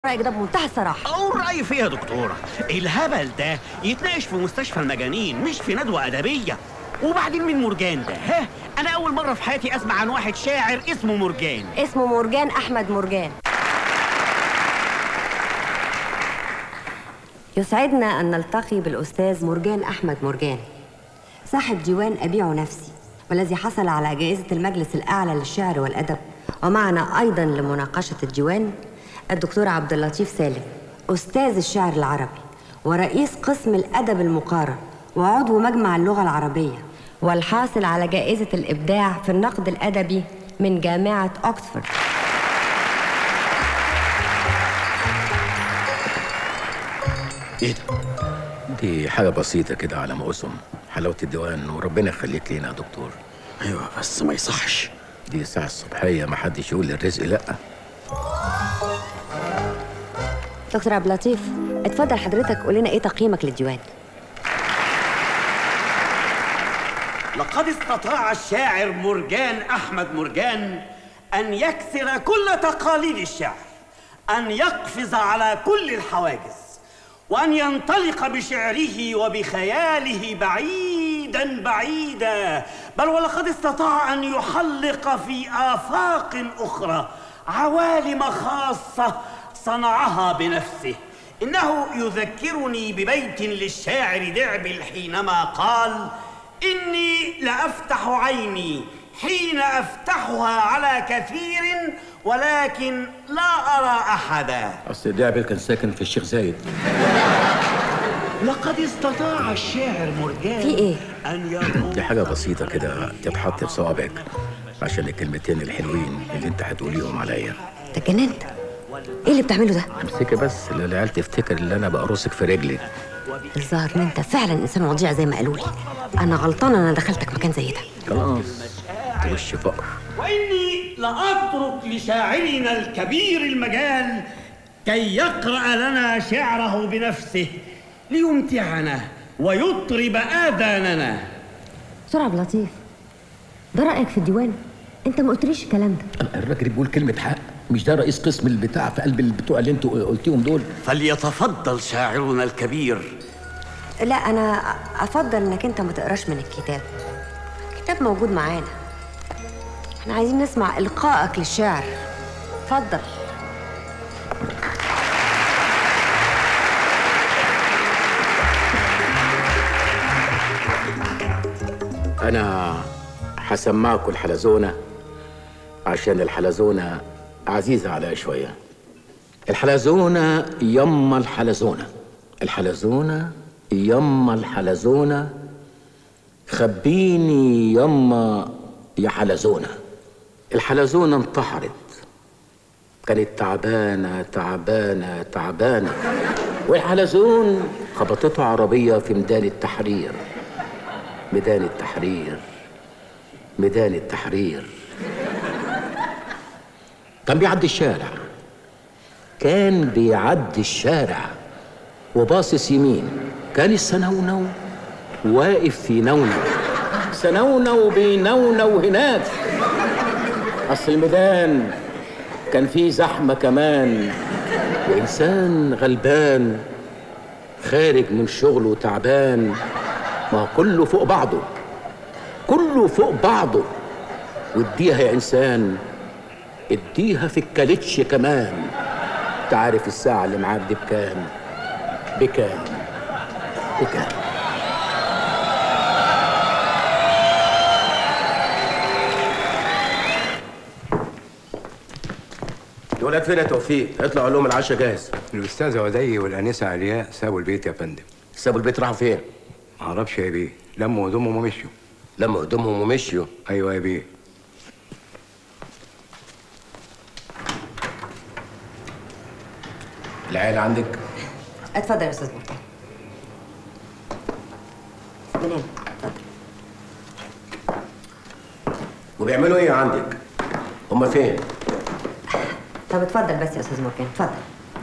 رايك ده بمنتهى الصراحه أقول رأيي فيها يا دكتورة الهبل ده يتناقش في مستشفى المجانين مش في ندوة أدبية وبعدين مين مرجان ده ها أنا أول مرة في حياتي أسمع عن واحد شاعر اسمه مرجان اسمه مرجان احمد مرجان يسعدنا ان نلتقي بالاستاذ مرجان احمد مرجان صاحب ديوان ابيع نفسي والذي حصل على جائزه المجلس الاعلى للشعر والادب ومعنا ايضا لمناقشه الديوان الدكتور عبد اللطيف سالم استاذ الشعر العربي ورئيس قسم الادب المقارن وعضو مجمع اللغه العربيه والحاصل على جائزه الابداع في النقد الادبي من جامعه اوكسفورد ايه ده؟ دي حاجة بسيطة كده على ما أسم حلاوة الديوان وربنا يخليك لينا يا دكتور أيوة بس ما يصحش دي الساعة الصبحية ما حدش يقول للرزق لأ دكتور عبد اللطيف اتفضل حضرتك قول لنا ايه تقييمك للديوان لقد استطاع الشاعر مرجان أحمد مرجان أن يكسر كل تقاليد الشعر أن يقفز على كل الحواجز وأن ينطلق بشعره وبخياله بعيدا بعيدا بل ولقد استطاع أن يحلق في آفاق أخرى عوالم خاصة صنعها بنفسه إنه يذكرني ببيت للشاعر دعبل حينما قال إني لأفتح عيني حين أفتحها على كثير ولكن لا أرى أحدا أصل دعبل كان ساكن في الشيخ زايد لقد استطاع الشاعر مرجان في إيه؟ أن يقول دي حاجة بسيطة كده تتحط في صوابعك عشان الكلمتين الحلوين اللي انت هتقوليهم عليا انت اتجننت ايه اللي بتعمله ده امسكي بس لا العيال تفتكر ان انا بقرصك في رجلي الظاهر ان انت فعلا انسان وضيع زي ما قالوا لي انا غلطانه ان انا دخلتك مكان زي ده خلاص وش فقر وإني لأترك لشاعرنا الكبير المجال كي يقرأ لنا شعره بنفسه ليمتعنا ويطرب آذاننا دكتور عبد اللطيف ده رايك في الديوان انت ما قلتليش الكلام ده الراجل بيقول كلمة حق مش ده رئيس قسم البتاع في قلب البتوع اللي انتوا قلتيهم دول فليتفضل شاعرنا الكبير لا انا افضل انك انت ما تقراش من الكتاب الكتاب موجود معانا احنا عايزين نسمع القائك للشعر اتفضل انا هسمعكوا الحلزونة عشان الحلزونة عزيزة عليا شوية الحلزونة يما الحلزونة الحلزونة يما الحلزونة خبيني يما يا حلزونة الحلزونة انتحرت كانت تعبانة تعبانة تعبانة والحلزون خبطتها عربية في ميدان التحرير ميدان التحرير ميدان التحرير كان بيعدي الشارع كان بيعدي الشارع وباصص يمين كان السنونو واقف في نونو سنونو بينونو هناك اصل الميدان كان فيه زحمه كمان وانسان غلبان خارج من شغله تعبان ما هو كله فوق بعضه كله فوق بعضه واديها يا انسان اديها في الكالتش كمان تعرف الساعة اللي معاك دي بكام بكام بكام الولاد فين يا توفيق؟ اطلعوا لهم العشاء جاهز الأستاذة ودي والأنسة علياء سابوا البيت يا فندم سابوا البيت راحوا فين؟ معرفش يا بيه لموا هدومهم ومشيوا لما هدومهم ومشيوا أيوة يا بيه العيال عندك؟ اتفضل يا استاذ مرتضى من هنا اتفضل وبيعملوا ايه عندك؟ هما فين؟ طب اتفضل بس يا استاذ مرجان اتفضل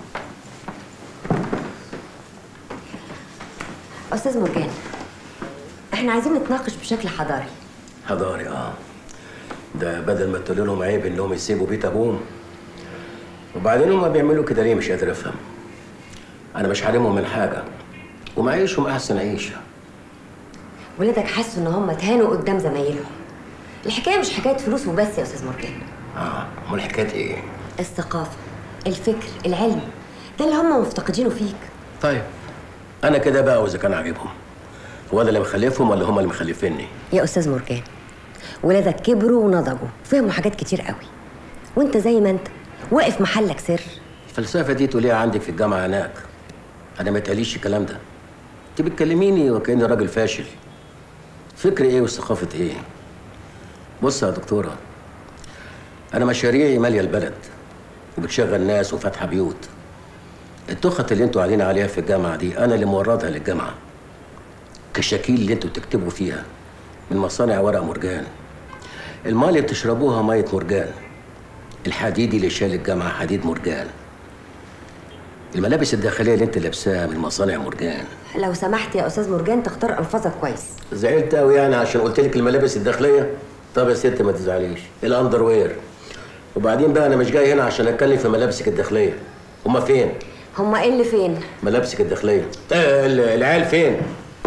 استاذ مرجان احنا عايزين نتناقش بشكل حضاري حضاري اه ده بدل ما تقول لهم عيب انهم يسيبوا بيت ابوهم وبعدين هما بيعملوا كده ليه مش قادر افهم انا مش حارمهم من حاجه ومعيشهم احسن عيشه ولادك حسوا ان هم اتهانوا قدام زمايلهم الحكايه مش حكايه فلوس وبس يا استاذ مرجان اه امال حكايه ايه الثقافه الفكر العلم ده اللي هم مفتقدينه فيك طيب انا كده بقى واذا كان عاجبهم هو انا اللي مخلفهم ولا هم اللي مخلفيني يا استاذ مرجان ولادك كبروا ونضجوا فهموا حاجات كتير قوي وانت زي ما انت واقف محلك سر الفلسفه دي تقوليها عندك في الجامعه هناك انا ما تقاليش الكلام ده انت بتكلميني وكاني راجل فاشل فكر ايه وثقافه ايه بص يا دكتوره انا مشاريعي ماليه البلد وبتشغل ناس وفاتحه بيوت التخت اللي انتوا قاعدين عليها في الجامعه دي انا اللي موردها للجامعه كشاكيل اللي انتوا بتكتبوا فيها من مصانع ورق مرجان الماء اللي بتشربوها ميه مرجان الحديد اللي شال الجامعه حديد مرجان الملابس الداخليه اللي انت لابساها من مصانع مرجان لو سمحت يا استاذ مرجان تختار الفاظك كويس زعلت قوي يعني عشان قلت لك الملابس الداخليه طب يا ست ما تزعليش الاندر وير وبعدين بقى انا مش جاي هنا عشان اتكلم في ملابسك الداخليه هما فين هما ايه اللي فين ملابسك الداخليه آه ال- العيال فين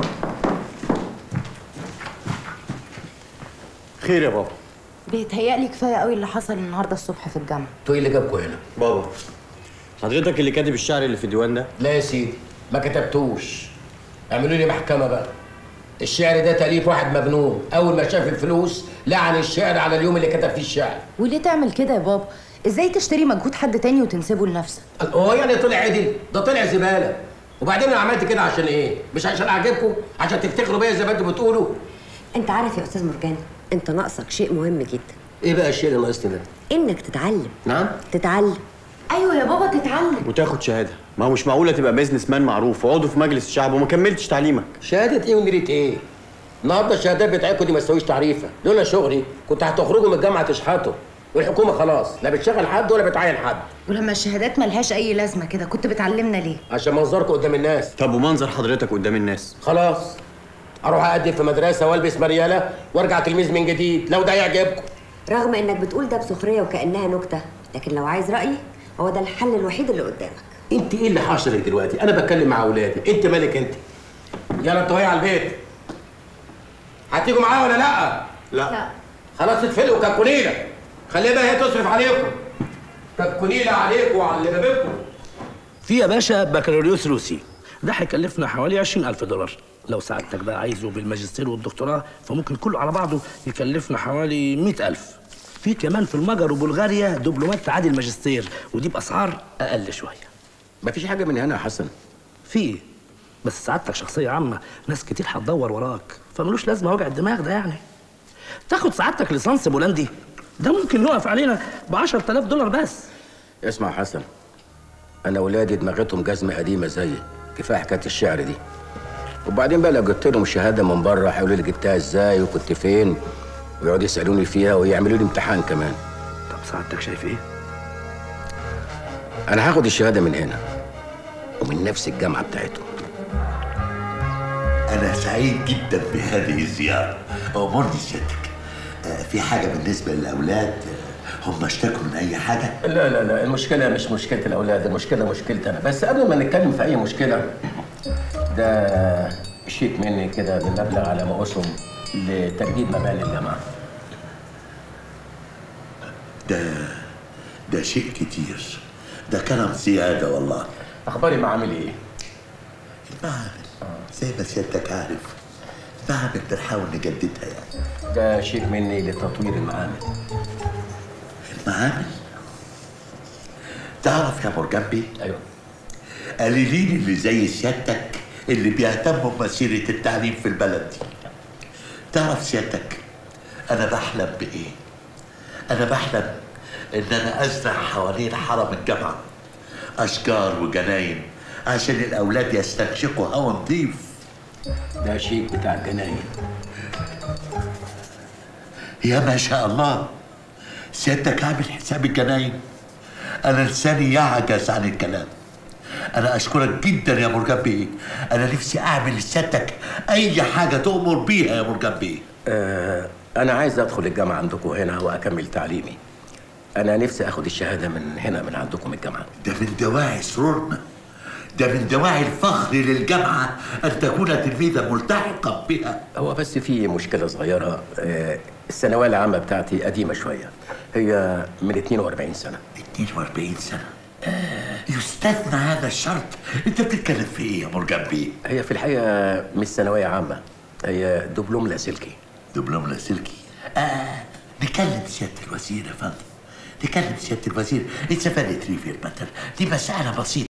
خير يا بابا بيتهيألي كفايه قوي اللي حصل النهارده الصبح في الجامعه انتوا ايه اللي جابكوا هنا بابا حضرتك اللي كاتب الشعر اللي في الديوان ده لا يا سيدي ما كتبتوش اعملوا لي محكمه بقى الشعر ده تأليف واحد مجنون اول ما شاف الفلوس لعن الشعر على اليوم اللي كتب فيه الشعر وليه تعمل كده يا بابا ازاي تشتري مجهود حد تاني وتنسبه لنفسك هو يعني طلع عدل ده طلع زباله وبعدين انا عملت كده عشان ايه مش عشان اعجبكم عشان تفتخروا بيا زي ما انتوا بتقولوا انت عارف يا استاذ مرجان انت ناقصك شيء مهم جدا ايه بقى الشيء اللي ناقصني ده انك تتعلم نعم تتعلم ايوه يا بابا تتعلم وتاخد شهاده ما هو مش معقوله تبقى بيزنس مان معروف وعضو في مجلس الشعب وما كملتش تعليمك شهاده ايه ونيره ايه النهارده الشهادات بتاعتكم دي ما تسويش تعريفه لولا شغلي كنت هتخرجوا من الجامعه تشحتوا والحكومه خلاص لا بتشغل حد ولا بتعين حد ولما الشهادات ملهاش اي لازمه كده كنت بتعلمنا ليه عشان منظركم قدام الناس طب ومنظر حضرتك قدام الناس خلاص اروح اقدم في مدرسه والبس مرياله وارجع تلميذ من جديد لو ده يعجبكم رغم انك بتقول ده بسخريه وكانها نكته لكن لو عايز رايي هو ده الحل الوحيد اللي قدامك انت ايه اللي حاصل لك دلوقتي انا بتكلم مع اولادي انت مالك انت يلا انتوا هي على البيت هتيجوا معايا ولا لا لا خلاص اتفلقوا كالكونيله خليها بقى هي تصرف عليكم كالكونيله عليكم وعلى اللي بابكم في يا باشا بكالوريوس روسي ده هيكلفنا حوالي 20000 دولار لو سعادتك بقى عايزه بالماجستير والدكتوراه فممكن كله على بعضه يكلفنا حوالي 100000 في كمان في المجر وبلغاريا دبلومات تعادل الماجستير ودي باسعار اقل شويه مفيش حاجه من هنا يا حسن في بس سعادتك شخصيه عامه ناس كتير هتدور وراك فملوش لازمه وجع الدماغ ده يعني تاخد سعادتك ليسانس بولندي ده ممكن يقف علينا ب 10000 دولار بس اسمع يا حسن انا ولادي دماغتهم جزمه قديمه زيي كفايه حكايه الشعر دي وبعدين بقى لو جبت لهم شهاده من بره هيقولوا لي جبتها ازاي وكنت فين ويقعدوا يسالوني فيها ويعملوا لي امتحان كمان طب سعادتك شايف ايه انا هاخد الشهاده من هنا ومن نفس الجامعه بتاعتهم أنا سعيد جدا بهذه الزيارة أمرني سيادتك آه، في حاجة بالنسبة للأولاد آه، هم اشتكوا من أي حاجة لا لا لا المشكله مش مشكله الاولاد المشكله مشكلتي انا بس قبل ما نتكلم في اي مشكله ده شيك مني كده بمبلغ على ما اسهم لتجديد مباني الجامعه ده ده شيء كتير ده كلام زيادة والله اخباري معامل ايه المعامل زي ما سيادتك عارف المعامل بنحاول نجددها يعني ده شيك مني لتطوير المعامل المعامل تعرف يا مرجان بيه ايوه قليلين اللي زي سيادتك اللي بيهتموا بمسيرة التعليم في البلد دي تعرف سيادتك أنا بحلم بإيه؟ أنا بحلم إن أنا أزرع حوالين حرم الجامعة أشجار وجناين عشان الأولاد يستنشقوا هوا نظيف ده شيك بتاع الجناين يا ما شاء الله سيادتك عامل حساب الجناين أنا لساني يعجز عن الكلام أنا أشكرك جدا يا مرجان بيه أنا نفسي أعمل لسيادتك أي حاجة تؤمر بيها يا مرجان بيه آه انا عايز ادخل الجامعه عندكم هنا واكمل تعليمي انا نفسي اخد الشهاده من هنا من عندكم الجامعه ده من دواعي سرورنا ده من دواعي الفخر للجامعة أن تكون تلميذا ملتحقا بها هو بس في مشكله صغيره آه، الثانويه العامه بتاعتي قديمه شويه هي من 42 سنه 42 سنة آه، يستثنى هذا الشرط أنت بتتكلم في إيه يا مرجان بيه؟ هي في الحقيقه مش ثانويه عامه هي دبلوم لاسلكي دبلوم لاسلكي آه نكلم سيادة الوزير يا فندم نكلم سيادة الوزير إذا فرقت ريفير مثلا دي مسألة بسيطة